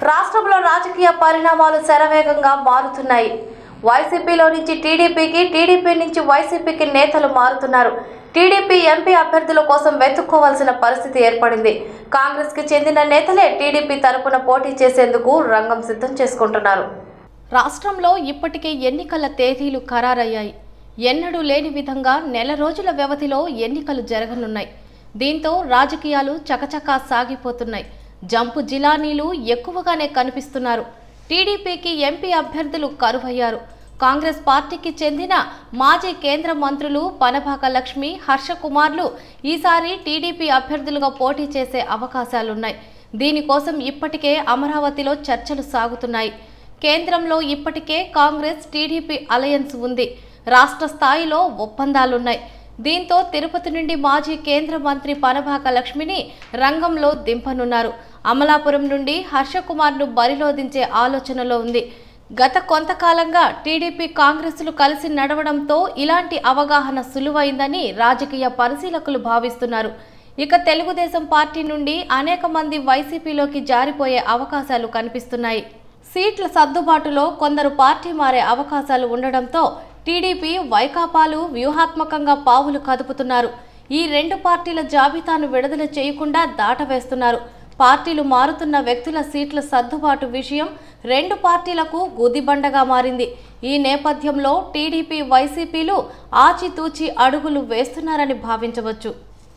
రాష్ట్రంలో రాజకీయ పరిణామాలు శరవేగంగా మారుతున్నాయి వైసీపీలో నుంచి టీడీపీకి టీడీపీ నుంచి వైసీపీకి నేతలు మారుతున్నారు టీడీపీ ఎంపీ అభ్యర్థుల కోసం వెతుక్కోవాల్సిన పరిస్థితి ఏర్పడింది కాంగ్రెస్ కి చెందిన నేతలే టీడీపీ తరపున పోటీ చేసేందుకు రంగం సిద్ధం చేసుకుంటున్నారు రాష్ట్రంలో ఇప్పటికే ఎన్నికల తేదీలు ఖరారయ్యాయి ఎన్నడూ లేని విధంగా నెల రోజుల వ్యవధిలో ఎన్నికలు జరగనున్నాయి దీంతో రాజకీయాలు చకచకా సాగిపోతున్నాయి జంపు జిలానీలు ఎక్కువగానే కనిపిస్తున్నారు టీడీపీకి ఎంపీ అభ్యర్థులు కరువయ్యారు కాంగ్రెస్ పార్టీకి చెందిన మాజీ కేంద్ర మంత్రులు పనభాక లక్ష్మి హర్షకుమార్లు ఈసారి టీడీపీ అభ్యర్థులుగా పోటీ చేసే అవకాశాలున్నాయి దీనికోసం ఇప్పటికే అమరావతిలో చర్చలు సాగుతున్నాయి కేంద్రంలో ఇప్పటికే కాంగ్రెస్ టీడీపీ అలయన్స్ ఉంది రాష్ట్ర స్థాయిలో ఒప్పందాలున్నాయి దీంతో తిరుపతి నుండి మాజీ కేంద్ర మంత్రి పనభాక లక్ష్మిని రంగంలో దింపనున్నారు అమలాపురం నుండి హర్షకుమార్ను బరిలో దించే ఆలోచనలో ఉంది గత కొంతకాలంగా టీడీపీ కాంగ్రెస్లు కలిసి నడవడంతో ఇలాంటి అవగాహన సులువైందని రాజకీయ పరిశీలకులు భావిస్తున్నారు ఇక తెలుగుదేశం పార్టీ నుండి అనేక మంది వైసీపీలోకి జారిపోయే అవకాశాలు కనిపిస్తున్నాయి సీట్ల సర్దుబాటులో కొందరు పార్టీ మారే అవకాశాలు ఉండడంతో టీడీపీ వైకాపాలు వ్యూహాత్మకంగా పావులు కదుపుతున్నారు ఈ రెండు పార్టీల జాబితాను విడుదల చేయకుండా దాటవేస్తున్నారు పార్టీలు మారుతున్న వ్యక్తుల సీట్ల సర్దుబాటు విషయం రెండు పార్టీలకు గుదిబండగా మారింది ఈ నేపథ్యంలో టీడీపీ వైసీపీలు ఆచితూచి అడుగులు వేస్తున్నారని భావించవచ్చు